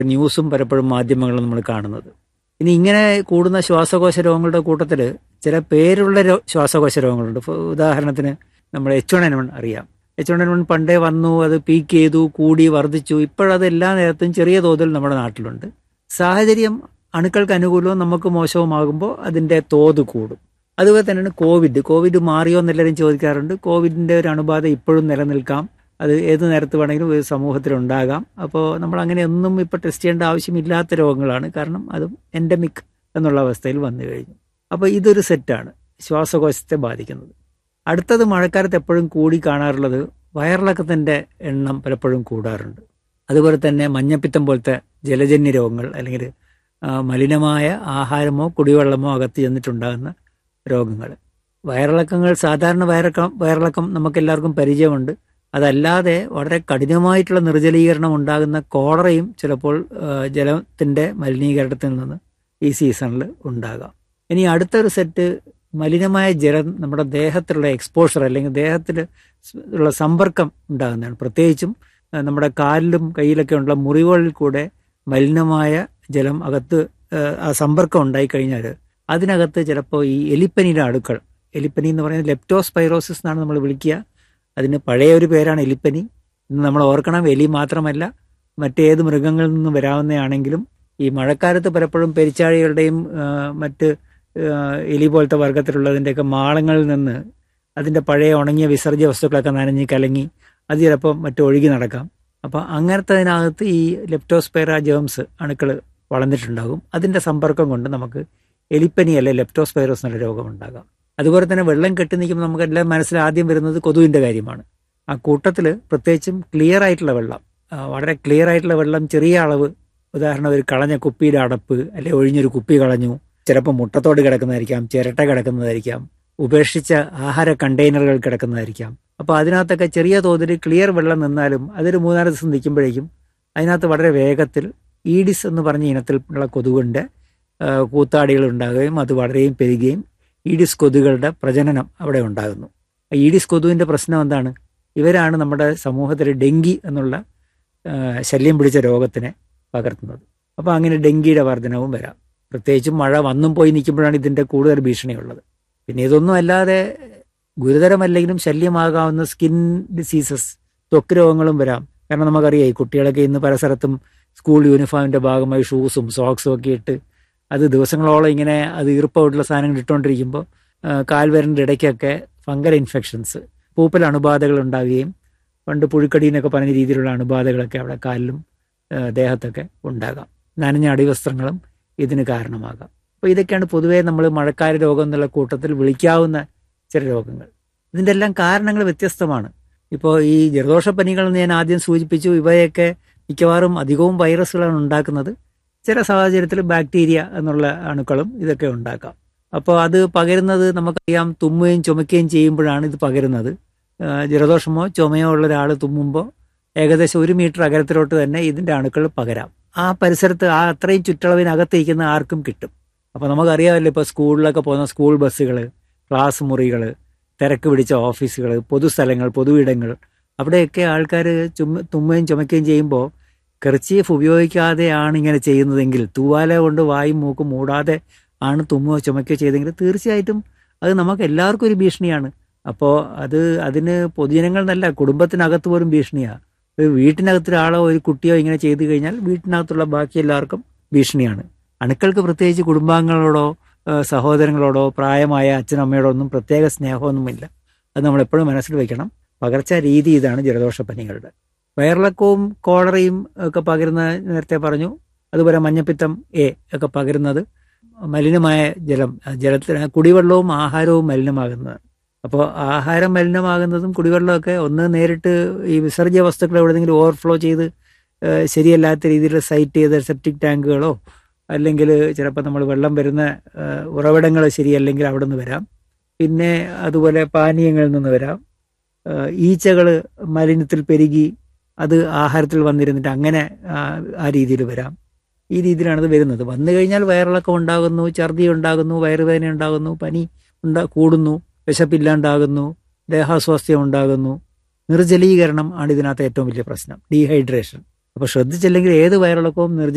ന്യൂസും പലപ്പോഴും മാധ്യമങ്ങളും നമ്മൾ കാണുന്നത് ഇനി ഇങ്ങനെ കൂടുന്ന ശ്വാസകോശ രോഗങ്ങളുടെ കൂട്ടത്തിൽ ചില പേരുള്ള രോ- ശ്വാസകോശ രോഗങ്ങളുണ്ട് ഇപ്പൊ ഉദാഹരണത്തിന് നമ്മൾ എച്ച് വൺ എൻ വൺ അറിയാം എച്ച് വൺ എൻ വൺ പണ്ടേ വന്നു അത് പീക്ക് ചെയ്തു കൂടി വർദ്ധിച്ചു ഇപ്പോഴത് എല്ലാ നേരത്തും ചെറിയ തോതിൽ നമ്മുടെ നാട്ടിലുണ്ട് സാഹചര്യം അണുക്കൾക്ക് അനുകൂലവും നമുക്ക് മോശവുമാകുമ്പോൾ അതിൻ്റെ തോത് കൂടും അതുപോലെ തന്നെയാണ് കോവിഡ് കോവിഡ് മാറിയോ എന്നെല്ലാവരും ചോദിക്കാറുണ്ട് കോവിഡിൻ്റെ ഒരു അണുബാധ ഇപ്പോഴും നിലനിൽക്കാം അത് ഏത് നേരത്ത് വേണമെങ്കിലും ഒരു സമൂഹത്തിൽ ഉണ്ടാകാം അപ്പോൾ നമ്മൾ അങ്ങനെ ഒന്നും ഇപ്പോൾ ടെസ്റ്റ് ചെയ്യേണ്ട ആവശ്യമില്ലാത്ത രോഗങ്ങളാണ് കാരണം അതും എൻഡമിക് എന്നുള്ള അവസ്ഥയിൽ വന്നു കഴിഞ്ഞു അപ്പോൾ ഇതൊരു സെറ്റാണ് ശ്വാസകോശത്തെ ബാധിക്കുന്നത് അടുത്തത് മഴക്കാലത്ത് എപ്പോഴും കൂടി കാണാറുള്ളത് വയറിളക്കത്തിൻ്റെ എണ്ണം പലപ്പോഴും കൂടാറുണ്ട് അതുപോലെ തന്നെ മഞ്ഞപ്പിത്തം പോലത്തെ ജലജന്യ രോഗങ്ങൾ അല്ലെങ്കിൽ ആ, മലിനമായ ആഹാരമോ കുടിവെള്ളമോ അകത്ത് ചെന്നിട്ടുണ്ടാകുന്ന രോഗങ്ങൾ വയറിളക്കങ്ങൾ സാധാരണ വയറിളക്കം വയറിളക്കം നമുക്കെല്ലാവർക്കും പരിചയമുണ്ട് അതല്ലാതെ വളരെ കഠിനമായിട്ടുള്ള നിർജ്ജലീകരണം ഉണ്ടാകുന്ന കോളറയും ചിലപ്പോൾ ആ, ജലത്തിൻ്റെ മലിനീകരണത്തിൽ നിന്ന് ഈ സീസണിൽ ഉണ്ടാകാം ഇനി അടുത്തൊരു സെറ്റ് മലിനമായ ജലം നമ്മുടെ ദേഹത്തിലുള്ള എക്സ്പോഷർ അല്ലെങ്കിൽ ദേഹത്തിൽ ഉള്ള സമ്പർക്കം ഉണ്ടാകുന്നതാണ് പ്രത്യേകിച്ചും ആ, നമ്മുടെ കാലിലും കയ്യിലൊക്കെ ഉള്ള മുറിവുകളിൽ കൂടെ മലിനമായ ജലം അകത്ത് ആ, ആ സമ്പർക്കം ഉണ്ടായിക്കഴിഞ്ഞാൽ അതിനകത്ത് ചിലപ്പോൾ ഈ എലിപ്പനിയുടെ അണുക്കൾ എലിപ്പനി എന്ന് പറയുന്നത് ലെപ്റ്റോസ്പൈറോസിസ് എന്നാണ് നമ്മൾ വിളിക്കുക അതിന് പഴയ ഒരു പേരാണ് എലിപ്പനി ഇന്ന് നമ്മൾ ഓർക്കണം എലി മാത്രമല്ല മറ്റേത് മൃഗങ്ങളിൽ നിന്ന് വരാവുന്നതാണെങ്കിലും ഈ മഴക്കാലത്ത് പലപ്പോഴും പെരിച്ചാഴികളുടെയും ആ, മറ്റ് ആ, എലി പോലത്തെ വർഗത്തിലുള്ളതിൻ്റെയൊക്കെ മാളങ്ങളിൽ നിന്ന് അതിൻ്റെ പഴയ ഉണങ്ങിയ വിസർജ്യ വസ്തുക്കളൊക്കെ നനഞ്ഞ് കലങ്ങി അത് ചിലപ്പോൾ മറ്റു ഒഴുകി നടക്കാം അപ്പോൾ അങ്ങനത്തതിനകത്ത് ഈ ലെപ്റ്റോസ്പൈറ ജേംസ് അണുക്കൾ വളർന്നിട്ടുണ്ടാകും അതിൻ്റെ സമ്പർക്കം കൊണ്ട് നമുക്ക് എലിപ്പനി അല്ലെ ലെപ്റ്റോസ്പൈറോസ് എന്നുള്ള രോഗമുണ്ടാകാം അതുപോലെ തന്നെ വെള്ളം കെട്ടി നിൽക്കുമ്പോൾ നമുക്ക് എല്ലാം മനസ്സിൽ ആദ്യം വരുന്നത് കൊതുവിൻ്റെ കാര്യമാണ് ആ കൂട്ടത്തിൽ പ്രത്യേകിച്ചും ക്ലിയർ ആയിട്ടുള്ള വെള്ളം ആ, വളരെ ക്ലിയർ ആയിട്ടുള്ള വെള്ളം ചെറിയ അളവ് ഉദാഹരണം ഒരു കളഞ്ഞ കുപ്പിയുടെ അടപ്പ് അല്ലെ ഒഴിഞ്ഞൊരു കുപ്പി കളഞ്ഞു ചിലപ്പോൾ മുട്ടത്തോട് കിടക്കുന്നതായിരിക്കാം ചിരട്ട കിടക്കുന്നതായിരിക്കാം ഉപേക്ഷിച്ച ആഹാര കണ്ടെയ്നറുകൾ കിടക്കുന്നതായിരിക്കാം അപ്പോൾ അതിനകത്തൊക്കെ ചെറിയ തോതിൽ ക്ലിയർ വെള്ളം നിന്നാലും അതൊരു മൂന്നാല് ദിവസം നിൽക്കുമ്പോഴേക്കും അതിനകത്ത് വളരെ വേഗത്തിൽ ഈഡിസ് എന്ന് പറഞ്ഞ ഇനത്തിലുള്ള കൊതുകിൻ്റെ കൂത്താടികൾ ഉണ്ടാകുകയും അത് വളരെയും പെരുകുകയും ഈഡിസ് കൊതുകുകളുടെ പ്രജനനം അവിടെ ഉണ്ടാകുന്നു ആ ഈഡിസ് കൊതുവിൻ്റെ പ്രശ്നം എന്താണ് ഇവരാണ് നമ്മുടെ സമൂഹത്തിൽ ഡെങ്കി എന്നുള്ള ആ, ശല്യം പിടിച്ച രോഗത്തിനെ പകർത്തുന്നത് അപ്പോൾ അങ്ങനെ ഡെങ്കിയുടെ വർധനവും വരാം പ്രത്യേകിച്ചും മഴ വന്നും പോയി നിൽക്കുമ്പോഴാണ് ഇതിൻ്റെ കൂടുതൽ ഭീഷണിയുള്ളത് പിന്നെ ഇതൊന്നും അല്ലാതെ ഗുരുതരമല്ലെങ്കിലും ശല്യമാകാവുന്ന സ്കിൻ ഡിസീസസ് ത്വക്ക് രോഗങ്ങളും വരാം കാരണം നമുക്കറിയാം ഈ കുട്ടികളൊക്കെ ഇന്ന് പല സ്ഥലത്തും സ്കൂൾ യൂണിഫോമിന്റെ ഭാഗമായി ഷൂസും സോക്സും ഒക്കെ ഇട്ട് അത് ദിവസങ്ങളോളം ഇങ്ങനെ അത് ഈർപ്പമായിട്ടുള്ള സാധനങ്ങൾ ഇട്ടുകൊണ്ടിരിക്കുമ്പോൾ കാൽവരൻ്റെ ഇടയ്ക്കൊക്കെ ഫംഗൽ ഇൻഫെക്ഷൻസ് പൂപ്പൽ അണുബാധകൾ ഉണ്ടാവുകയും പണ്ട് പുഴുക്കടി പറഞ്ഞ രീതിയിലുള്ള അണുബാധകളൊക്കെ അവിടെ കാലിലും ആ, ദേഹത്തൊക്കെ ഉണ്ടാകാം നനഞ്ഞ അടിവസ്ത്രങ്ങളും ഇതിന് കാരണമാകാം അപ്പോൾ ഇതൊക്കെയാണ് പൊതുവേ നമ്മൾ മഴക്കാല രോഗം എന്നുള്ള കൂട്ടത്തിൽ വിളിക്കാവുന്ന ചില രോഗങ്ങൾ ഇതിൻ്റെ എല്ലാം കാരണങ്ങൾ വ്യത്യസ്തമാണ് ഇപ്പോൾ ഈ ജലദോഷപ്പനികൾ എന്ന് ഞാൻ ആദ്യം സൂചിപ്പിച്ചു ഇവയൊക്കെ മിക്കവാറും അധികവും വൈറസുകളാണ് ഉണ്ടാക്കുന്നത് ചില സാഹചര്യത്തിൽ ബാക്ടീരിയ എന്നുള്ള അണുക്കളും ഇതൊക്കെ ഉണ്ടാക്കാം അപ്പോൾ അത് പകരുന്നത് നമുക്കറിയാം തുമ്മുകയും ചുമക്കുകയും ചെയ്യുമ്പോഴാണ് ഇത് പകരുന്നത് ആ, ജലദോഷമോ ചുമയോ ഉള്ള ഒരാൾ തുമ്മുമ്പോൾ ഏകദേശം ഒരു മീറ്റർ അകലത്തിലോട്ട് തന്നെ ഇതിൻ്റെ അണുക്കൾ പകരാം ആ പരിസരത്ത് ആ അത്രയും ചുറ്റളവിനകത്ത് ഇരിക്കുന്ന ആർക്കും കിട്ടും അപ്പോൾ നമുക്കറിയാമല്ലോ ഇപ്പോൾ സ്കൂളിലൊക്കെ പോകുന്ന സ്കൂൾ ബസ്സുകൾ ക്ലാസ് മുറികൾ തിരക്ക് പിടിച്ച ഓഫീസുകൾ പൊതുസ്ഥലങ്ങൾ പൊതുയിടങ്ങൾ അവിടെയൊക്കെ ആൾക്കാർ ചുമ തുമ്മുകയും ചുമക്കുകയും ചെയ്യുമ്പോൾ കെർച്ചീഫ് ഉപയോഗിക്കാതെയാണ് ഇങ്ങനെ ചെയ്യുന്നതെങ്കിൽ തൂവാല കൊണ്ട് വായും മൂക്കും മൂടാതെ ആണ് തുമ്മുകയോ ചുമക്കുകയോ ചെയ്തെങ്കിൽ തീർച്ചയായിട്ടും അത് നമുക്ക് എല്ലാവർക്കും ഒരു ഭീഷണിയാണ് അപ്പോൾ അത് അതിന് പൊതുജനങ്ങൾ എന്നല്ല കുടുംബത്തിനകത്ത് പോലും ഭീഷണിയാണ് ഒരു വീട്ടിനകത്ത് ഒരാളോ ഒരു കുട്ടിയോ ഇങ്ങനെ ചെയ്തു കഴിഞ്ഞാൽ വീട്ടിനകത്തുള്ള ബാക്കി എല്ലാവർക്കും ഭീഷണിയാണ് അണുക്കൾക്ക് പ്രത്യേകിച്ച് കുടുംബാംഗങ്ങളോടോ ഏഹ് സഹോദരങ്ങളോടോ പ്രായമായ അച്ഛനമ്മയോടോ ഒന്നും പ്രത്യേക സ്നേഹമൊന്നുമില്ല അത് നമ്മൾ എപ്പോഴും മനസ്സിൽ വെക്കണം പകർച്ച രീതി ഇതാണ് ജലദോഷപ്പനികളുടെ വയറിളക്കവും കോളറയും ഒക്കെ പകരുന്ന നേരത്തെ പറഞ്ഞു അതുപോലെ മഞ്ഞപ്പിത്തം എ ഒക്കെ പകരുന്നത് മലിനമായ ജലം ജലത്തിന് കുടിവെള്ളവും ആഹാരവും മലിനമാകുന്നതാണ് അപ്പോൾ ആഹാരം മലിനമാകുന്നതും കുടിവെള്ളമൊക്കെ ഒന്ന് നേരിട്ട് ഈ വിസർജ്യ വസ്തുക്കൾ എവിടെയെങ്കിലും ഓവർഫ്ലോ ചെയ്ത് ഏഹ് ശരിയല്ലാത്ത രീതിയിൽ സൈറ്റ് ചെയ്ത സെപ്റ്റിക് ടാങ്കുകളോ അല്ലെങ്കിൽ ചിലപ്പോൾ നമ്മൾ വെള്ളം വരുന്ന ഏഹ് ഉറവിടങ്ങൾ ശരിയല്ലെങ്കിൽ അവിടെ നിന്ന് വരാം പിന്നെ അതുപോലെ പാനീയങ്ങളിൽ നിന്ന് വരാം ഈച്ചകൾ മലിനത്തിൽ പെരുകി അത് ആഹാരത്തിൽ വന്നിരുന്നിട്ട് അങ്ങനെ ആ, ആ രീതിയിൽ വരാം ഈ രീതിയിലാണ് ഇത് വരുന്നത് വന്നു കഴിഞ്ഞാൽ വയറിളക്കം ഉണ്ടാകുന്നു ഛർദി ഉണ്ടാകുന്നു വയറുവേദന ഉണ്ടാകുന്നു പനി ഉണ്ടാ കൂടുന്നു വിശപ്പില്ലാണ്ടാകുന്നു ദേഹാസ്വാസ്ഥ്യം ഉണ്ടാകുന്നു നിർജ്ജലീകരണം ആണ് ഇതിനകത്ത് ഏറ്റവും വലിയ പ്രശ്നം ഡീഹൈഡ്രേഷൻ അപ്പോൾ ശ്രദ്ധിച്ചില്ലെങ്കിൽ ഏത് വയറിളക്കവും നിർജ്ജ